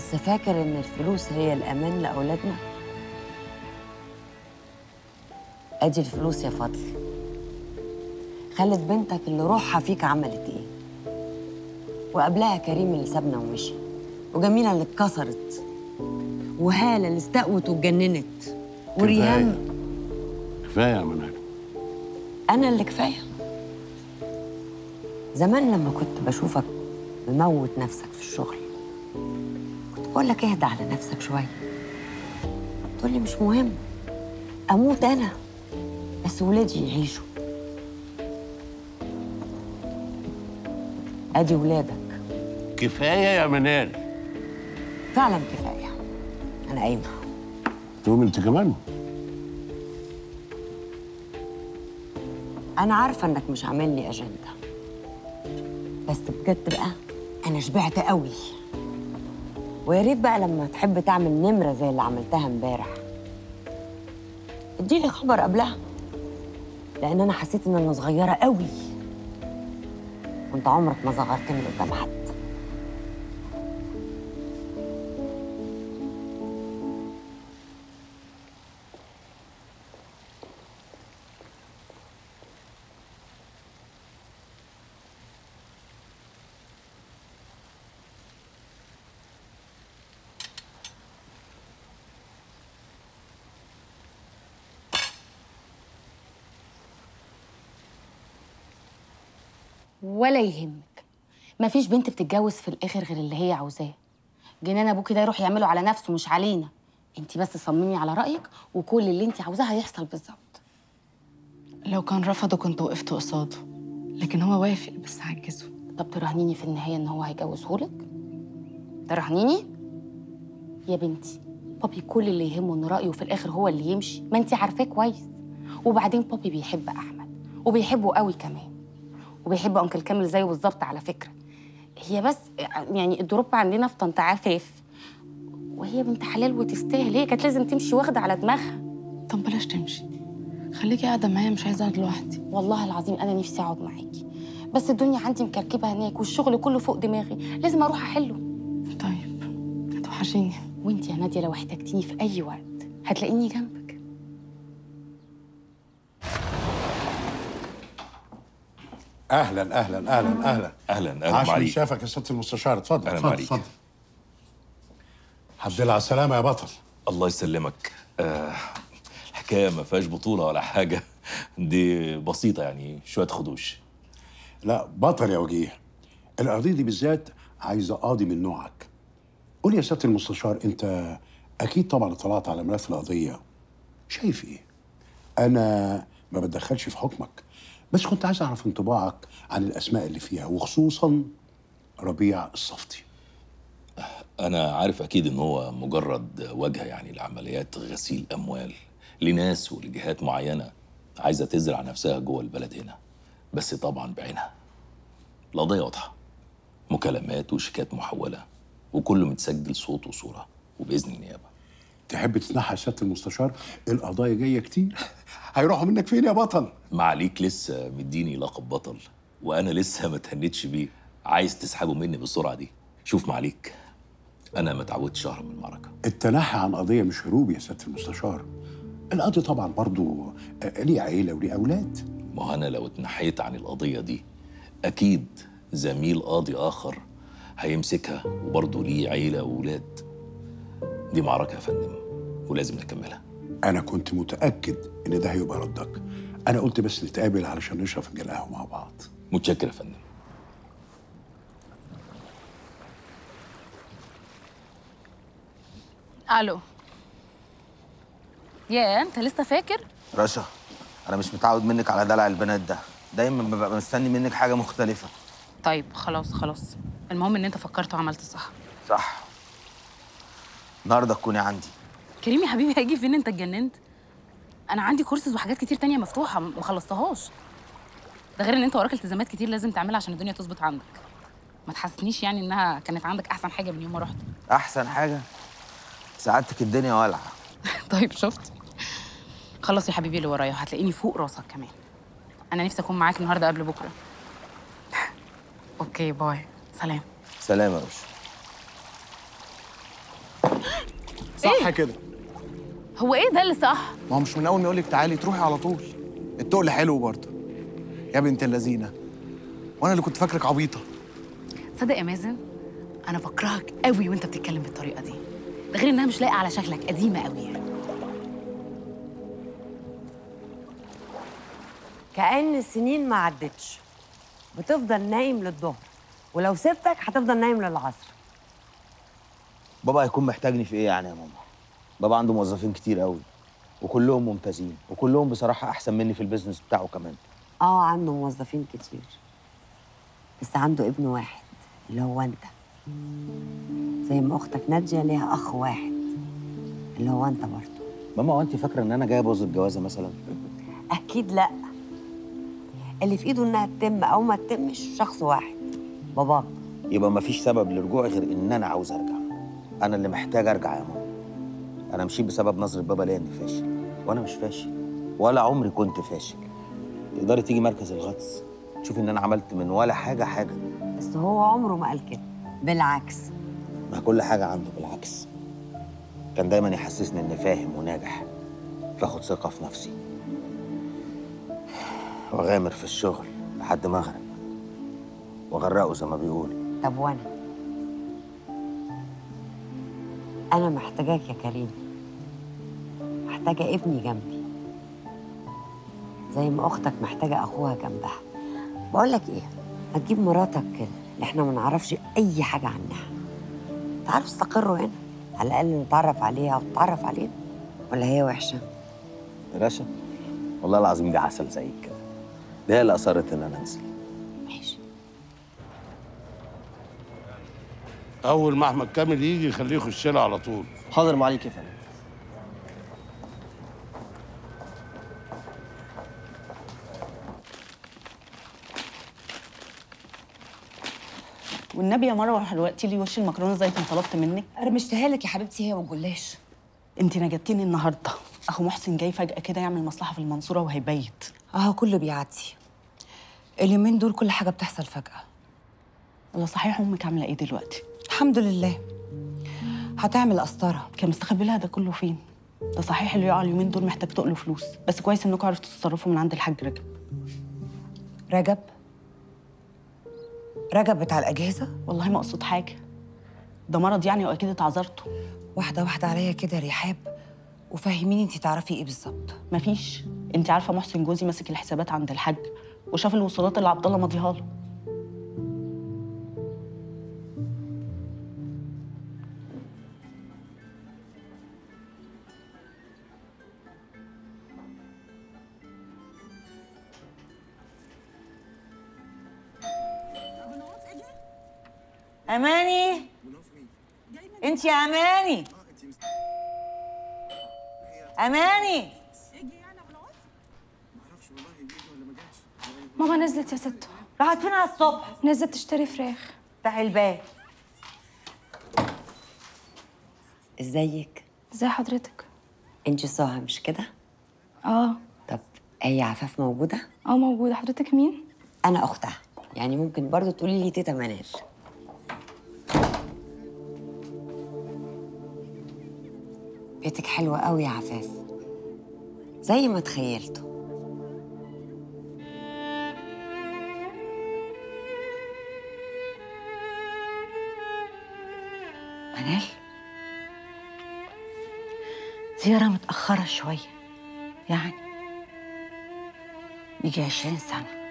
لسه فاكر ان الفلوس هي الامان لاولادنا ادي الفلوس يا فضل خلت بنتك اللي روحها فيك عملت ايه وقبلها كريم اللي سابنا ومشي وجميله اللي اتكسرت وهاله اللي استقوت واتجننت وريهام كفايه يا منال انا اللي كفايه زمان لما كنت بشوفك مموت نفسك في الشغل كنت بقول لك اهدى على نفسك شويه تقول لي مش مهم اموت انا بس ولادي يعيشوا ادي ولادك كفايه يا منال فعلا كفايه انا قايمه تقوم انت كمان انا عارفه انك مش عامل لي اجنده بس بجد بقى انا شبعت قوي ويا ريت بقى لما تحب تعمل نمره زي اللي عملتها امبارح اديلي خبر قبلها لان انا حسيت ان انا صغيره قوي وانت عمرك ما صغرتني قدام حد ولا يهمك مفيش بنت بتتجوز في الاخر غير اللي هي عاوزاه جنان ابوكي ده يروح يعمله على نفسه مش علينا انت بس صممي على رايك وكل اللي انت عاوزاه هيحصل بالظبط لو كان رفضه كنت وقفت قصاده لكن هو وافق بس عجزه طب تراهنيني في النهايه ان هو هيجوزهولك تراهنيني يا بنتي بابي كل اللي يهمه ان رايه في الاخر هو اللي يمشي ما انت عارفاه كويس وبعدين بابي بيحب احمد وبيحبه قوي كمان وبيحب انكل كامل زيه بالظبط على فكره هي بس يعني الدروب عندنا في طنط عفاف وهي بنت حلال وتستاهل هي كانت لازم تمشي واخده على دماغها طب بلاش تمشي خليكي قاعده معايا مش عايزه اقعد لوحدي والله العظيم انا نفسي اقعد معاكي بس الدنيا عندي مكركبه هناك والشغل كله فوق دماغي لازم اروح احله طيب هتوحشيني وانت يا ناديه لو احتجتيني في اي وقت هتلاقيني جنبك اهلا اهلا اهلا اهلا اهلا اهلا عاش من عليك شافك يا سياده المستشار اتفضل أهلاً اتفضل عليك. اتفضل الحمد لله على السلامه يا بطل الله يسلمك آه الحكايه ما فيهاش بطوله ولا حاجه دي بسيطه يعني شويه خدوش لا بطل يا وجيه القضيه دي بالذات عايزه قاضي من نوعك قول يا سياده المستشار انت اكيد طبعا اطلعت على ملف القضيه شايف ايه انا ما بتدخلش في حكمك بس كنت عايز اعرف انطباعك عن الاسماء اللي فيها وخصوصا ربيع الصفتي انا عارف اكيد ان هو مجرد واجهه يعني لعمليات غسيل اموال لناس ولجهات معينه عايزه تزرع نفسها جوه البلد هنا بس طبعا بعينها القضيه واضحه مكالمات وشيكات محوله وكله متسجل صوت وصوره وباذن النيابه تحب تتنحى يا سياده المستشار القضايا جايه كتير هيروحوا منك فين يا بطل معاليك لسه مديني لقب بطل وانا لسه ما تهنتش بيه عايز تسحبه مني بالسرعه دي شوف معاليك انا ما اتعودتش اهرب من المعركه التنحي عن قضيه مش هروب يا سياده المستشار القاضي طبعا برضو آه، ليه عيله وليه اولاد ما هو انا لو اتنحيت عن القضيه دي اكيد زميل قاضي اخر هيمسكها وبرضه ليه عيله واولاد دي معركه يا فندم ولازم نكملها انا كنت متاكد ان ده هيبقى ردك انا قلت بس نتقابل علشان نشرب فنجان قهوه مع بعض متشكر يا فندم الو يا انت لسه فاكر رشا انا مش متعود منك على دلع البنات ده دايما ببقى مستني منك حاجه مختلفه طيب خلاص خلاص المهم ان انت فكرت وعملت صح صح النهارده تكوني عندي كريم يا حبيبي هيجي فين انت اتجننت انا عندي كورسز وحاجات كتير تانية مفتوحه ما خلصتهاش ده غير ان انت وراك التزامات كتير لازم تعملها عشان الدنيا تظبط عندك ما تحسسنيش يعني انها كانت عندك احسن حاجه من يوم ما رحت احسن حاجه سعادتك الدنيا والعه طيب شفت خلص يا حبيبي اللي ورايا هتلاقيني فوق راسك كمان انا نفسي اكون معاك النهارده قبل بكره اوكي باي سلام سلام يا رشا صح كده هو ايه ده اللي صح ما هو مش من اول ما يقول لك تعالي تروحي على طول التقل حلو برضه يا بنت اللذينه وانا اللي كنت فاكرك عبيطه تصدق يا مازن انا بكرهك قوي وانت بتتكلم بالطريقه دي ده غير انها مش لايقه على شكلك قديمه قوي يعني كأن السنين ما عدتش بتفضل نايم للظهر ولو سبتك هتفضل نايم للعصر بابا هيكون محتاجني في ايه يعني يا ماما بابا عنده موظفين كتير قوي وكلهم ممتازين وكلهم بصراحه احسن مني في البيزنس بتاعه كمان اه عنده موظفين كتير بس عنده ابن واحد اللي هو انت زي ما اختك ناديه ليها اخ واحد اللي هو انت برضه ماما هو انت فاكره ان انا جاي ابوظ الجوازه مثلا اكيد لا اللي في ايده انها تتم او ما تتمش شخص واحد باباك يبقى مفيش سبب لرجوعي غير ان انا عاوز ارجع انا اللي محتاج ارجع يا ماما انا مشيت بسبب نظره بابا ليا اني فاشل وانا مش فاشل ولا عمري كنت فاشل تقدري تيجي مركز الغطس تشوفي ان انا عملت من ولا حاجه حاجه بس هو عمره ما قال كده بالعكس مع كل حاجه عنده بالعكس كان دايما يحسسني اني فاهم وناجح فاخد ثقه في نفسي واغامر في الشغل لحد ما اغرق واغرقه زي ما بيقول طب وانا انا محتاجاك يا كريم محتاجه ابني جنبي زي ما اختك محتاجه اخوها جنبها بقول لك ايه ما تجيب مراتك كده اللي احنا ما نعرفش اي حاجه عنها تعالوا استقروا هنا على الاقل نتعرف عليها وتتعرف علينا ولا هي وحشه يا باشا والله العظيم دي عسل زيك كده ده هي اللي اصرت ان انا انزل ماشي اول ما احمد كامل يجي خليه يخش لها على طول حاضر معاليك يا فندم والنبي يا مروه حلوقتي لي وش المكرونه زي ما طلبت منك رمشتها لك يا حبيبتي هي والجلاش انت نجدتيني النهارده اخو محسن جاي فجاه كده يعمل مصلحه في المنصوره وهيبيت اهو كله بيعدي اليومين دول كل حاجه بتحصل فجاه الله صحيح امك عامله ايه دلوقتي الحمد لله هتعمل قسطره كان مستخبي لها ده كله فين ده صحيح اللي يقع اليومين دول محتاج تقله فلوس بس كويس انكم عرفتوا تتصرفوا من عند الحاج رجب رجب رجب بتاع الاجهزه والله ما اقصد حاجه ده مرض يعني واكيد اتعذرته واحده واحده عليا كده يا رحاب وفهميني انت تعرفي ايه بالظبط مفيش انت عارفه محسن جوزي ماسك الحسابات عند الحاج وشاف الوصولات اللي عبد الله ماضيها له اماني انت يا اماني اماني ماما نزلت يا ست راحت فين على الصبح نزلت تشتري فراخ افتحي الباب ازيك ازي حضرتك انت سهى مش كده اه طب هي عفاف موجوده اه موجوده حضرتك مين انا اختها يعني ممكن برضو تقولي لي تيتا منال بيتك حلو قوي يا عفاف زي ما تخيلته منال زيارة متأخرة شوية يعني يجي عشرين سنة